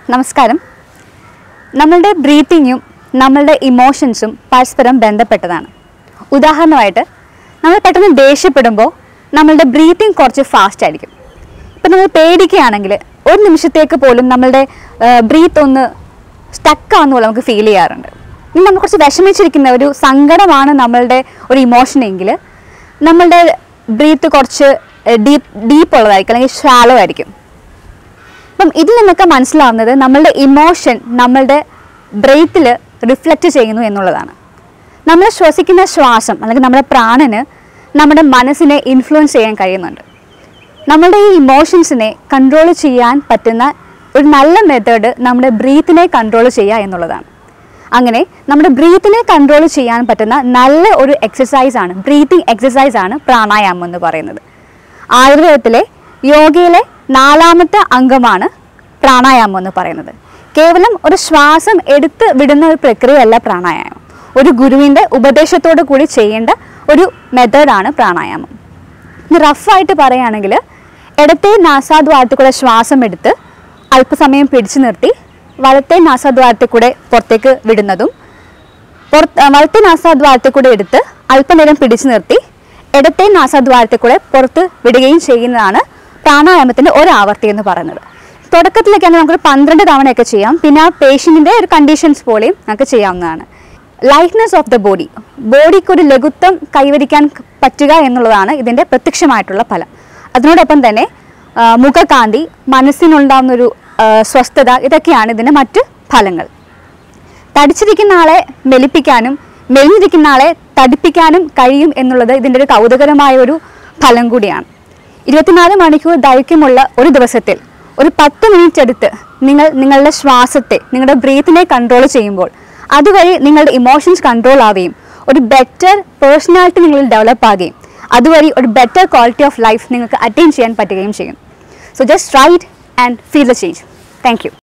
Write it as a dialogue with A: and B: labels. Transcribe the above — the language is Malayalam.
A: നമസ്കാരം നമ്മളുടെ ബ്രീത്തിങ്ങും നമ്മളുടെ ഇമോഷൻസും പരസ്പരം ബന്ധപ്പെട്ടതാണ് ഉദാഹരണമായിട്ട് നമ്മൾ പെട്ടെന്ന് ദേഷ്യപ്പെടുമ്പോൾ നമ്മളുടെ ബ്രീത്തിങ് കുറച്ച് ഫാസ്റ്റ് ആയിരിക്കും ഇപ്പം നമ്മൾ പേടിക്കുകയാണെങ്കിൽ ഒരു നിമിഷത്തേക്ക് പോലും നമ്മളുടെ ബ്രീത്ത് ഒന്ന് സ്റ്റക്കാന്ന് പോലെ നമുക്ക് ഫീൽ ചെയ്യാറുണ്ട് ഇനി നമ്മൾ കുറച്ച് വിഷമിച്ചിരിക്കുന്ന ഒരു സങ്കടമാണ് നമ്മളുടെ ഒരു ഇമോഷൻ എങ്കിൽ നമ്മളുടെ ബ്രീത്ത് കുറച്ച് ഡീപ്പ് ഡീപ്പ് ഉള്ളതായിരിക്കും അല്ലെങ്കിൽ ഷാലോ ആയിരിക്കും അപ്പം ഇതിൽ നിന്നൊക്കെ മനസ്സിലാവുന്നത് നമ്മളുടെ ഇമോഷൻ നമ്മളുടെ ബ്രെയ്ത്തിൽ റിഫ്ലക്റ്റ് ചെയ്യുന്നു എന്നുള്ളതാണ് നമ്മൾ ശ്വസിക്കുന്ന ശ്വാസം അല്ലെങ്കിൽ നമ്മുടെ പ്രാണന് നമ്മുടെ മനസ്സിനെ ഇൻഫ്ലുവൻസ് ചെയ്യാൻ കഴിയുന്നുണ്ട് നമ്മളുടെ ഈ ഇമോഷൻസിനെ കൺട്രോൾ ചെയ്യാൻ പറ്റുന്ന ഒരു നല്ല മെത്തേഡ് നമ്മുടെ ബ്രീത്തിനെ കൺട്രോൾ ചെയ്യുക എന്നുള്ളതാണ് അങ്ങനെ നമ്മുടെ ബ്രീത്തിനെ കൺട്രോൾ ചെയ്യാൻ പറ്റുന്ന നല്ല ഒരു എക്സസൈസ് ആണ് ബ്രീത്തിങ് എക്സസൈസ് ആണ് പ്രാണായാമം എന്ന് പറയുന്നത് ആയുർവേദത്തിലെ യോഗയിലെ നാലാമത്തെ അംഗമാണ് പ്രാണായാമം എന്ന് പറയുന്നത് കേവലം ഒരു ശ്വാസം എടുത്ത് വിടുന്ന ഒരു പ്രക്രിയയല്ല പ്രാണായാമം ഒരു ഗുരുവിൻ്റെ ഉപദേശത്തോടു കൂടി ചെയ്യേണ്ട ഒരു മെത്തേഡാണ് പ്രാണായാമം ഇനി റഫായിട്ട് പറയുകയാണെങ്കിൽ ഇടത്തെ നാസാദ്വാരത്തിൽ കൂടെ ശ്വാസം എടുത്ത് അല്പസമയം പിടിച്ചു നിർത്തി വലത്തെ നാസാദ്വാരത്തിൽ കൂടെ പുറത്തേക്ക് വിടുന്നതും പുറത്ത് ആ, വലത്തെ നാസാദ്വാരത്തിൽ കൂടെ എടുത്ത് അല്പനേരം പിടിച്ചു നിർത്തി ഇടത്തെ നാസാദ്വാരത്തിൽ കൂടെ പുറത്ത് വിടുകയും ചെയ്യുന്നതാണ് പ്രാണായാമത്തിൻ്റെ ഒരാവർത്തി എന്ന് പറയുന്നത് തുടക്കത്തിലൊക്കെയാണെങ്കിൽ നമുക്കൊരു പന്ത്രണ്ട് തവണയൊക്കെ ചെയ്യാം പിന്നെ ആ പേഷ്യൻറ്റിൻ്റെ ഒരു കണ്ടീഷൻസ് പോലെയും നമുക്ക് ചെയ്യാവുന്നതാണ് ലൈറ്റ്നെസ് ഓഫ് ദ ബോഡി ബോഡിക്ക് ഒരു ലഘുത്വം കൈവരിക്കാൻ പറ്റുക എന്നുള്ളതാണ് ഇതിൻ്റെ പ്രത്യക്ഷമായിട്ടുള്ള ഫലം അതിനോടൊപ്പം തന്നെ ആ, മുഖകാന്തി മനസ്സിനുണ്ടാകുന്നൊരു ആ, സ്വസ്ഥത ഇതൊക്കെയാണ് ഇതിൻ്റെ മറ്റ് ഫലങ്ങൾ തടിച്ചിരിക്കുന്ന ആളെ മെലിപ്പിക്കാനും മെലിഞ്ഞിരിക്കുന്ന ആളെ തടിപ്പിക്കാനും കഴിയും എന്നുള്ളത് ഇതിൻ്റെ ഒരു കൗതുകരമായ ഒരു ഫലം കൂടിയാണ് ഇരുപത്തിനാല് മണിക്കൂർ ദൈർഘ്യമുള്ള ഒരു ദിവസത്തിൽ ഒരു പത്ത് മിനിറ്റ് എടുത്ത് നിങ്ങൾ നിങ്ങളുടെ ശ്വാസത്തെ നിങ്ങളുടെ ബ്രീത്തിനെ കൺട്രോൾ ചെയ്യുമ്പോൾ അതുവഴി നിങ്ങളുടെ ഇമോഷൻസ് കൺട്രോൾ ആവുകയും ഒരു ബെറ്റർ പേഴ്സണാലിറ്റി നിങ്ങളിൽ ഡെവലപ്പ് ആകുകയും അതുവഴി ഒരു ബെറ്റർ ക്വാളിറ്റി ഓഫ് ലൈഫ് നിങ്ങൾക്ക് അറ്റൈൻ ചെയ്യാൻ പറ്റുകയും ചെയ്യും so just write and feel the change thank U